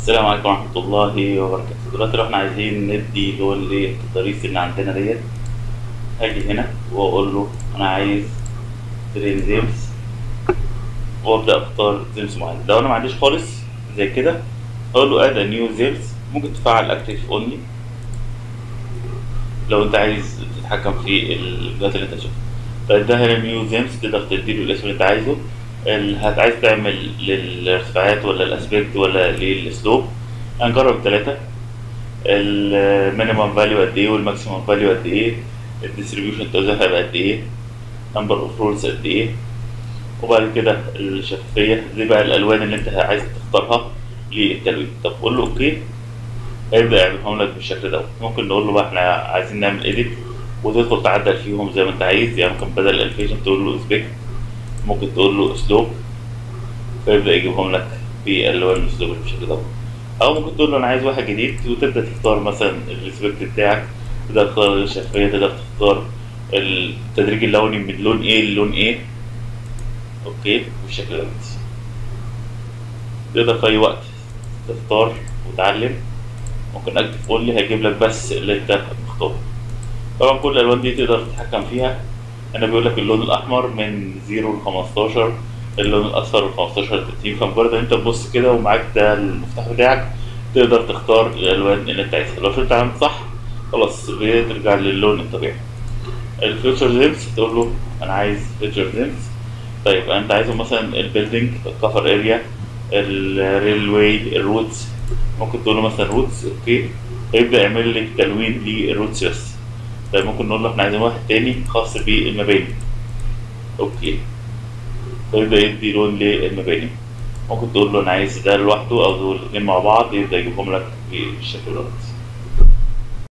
السلام عليكم ورحمة الله وبركاته دلوقتي لو احنا عايزين ندي لون للتضاريس اللي عندنا ديت هاجي هنا واقول له انا عايز ترين زيمس وابدا اختار زيمس معين لو انا ما عنديش خالص زي كده اقول له اد نيو زيمس ممكن تفعل اكتف اونلي لو انت عايز تتحكم في الفيديوهات اللي انت تشوفها طيب ده هنا نيو زيمس تقدر تديله الاسم اللي انت عايزه ال- هت عايز تعمل للارتفاعات ولا الاسبكت ولا للسلوب هنجرب ثلاثة المينيمم فاليو قد ايه والماكسيمم فاليو قد ايه الديستريبيوشن توزيعها هيبقى قد ايه نمبر اوف رولز قد ايه وبعد كده الشفافية دي بقى الالوان اللي انت عايز تختارها للتلوين طب قول له اوكي هيبدأ يعملهم لك بالشكل دوت ممكن نقول له بقى احنا عايزين نعمل ايديت وتدخل تعدل فيهم زي ما انت عايز يعني ممكن بدل الالفيشن تقول له اسبكت ممكن تقول له اسلوب فيبدأ يجيبهم لك بالوان الاسلوب بالشكل دوت او ممكن تقول له انا عايز واحد جديد وتبدا تختار مثلا السبيكت بتاعك تقدر تختار الشفافيه تقدر تختار التدريج اللوني من لون ايه للون ايه اوكي بالشكل ده تقدر في اي وقت تختار وتعلم ممكن اكتف اونلي هيجيب لك بس اللي انت مختاره طبعا كل الالوان دي تقدر تتحكم فيها انا بيقول لك اللون الاحمر من 0 ل 15 اللون الاصفر من 15 ل 30 فمجرد ان انت تبص كده ومعاك ده المفتاح بتاعك تقدر تختار الالوان اللي انت عايزها لو شلت علامه صح خلاص بترجع للون الطبيعي الفيوتشر زيمز تقول له انا عايز فيوتشر زيمز طيب انت عايزه مثلا البيلدينج الكفر اريا الريلواي الروتس ممكن تقول له مثلا روتس اوكي هيبدا يعمل لك تلوين للروتس بس طيب ممكن نقول له احنا عايزين واحد تاني خاص بالمباني اوكي فيبدا يدي لون للمباني ممكن تقول له انا عايز ده لوحده او دول الاثنين مع بعض يبدا يجيبهم لك بالشكل دوت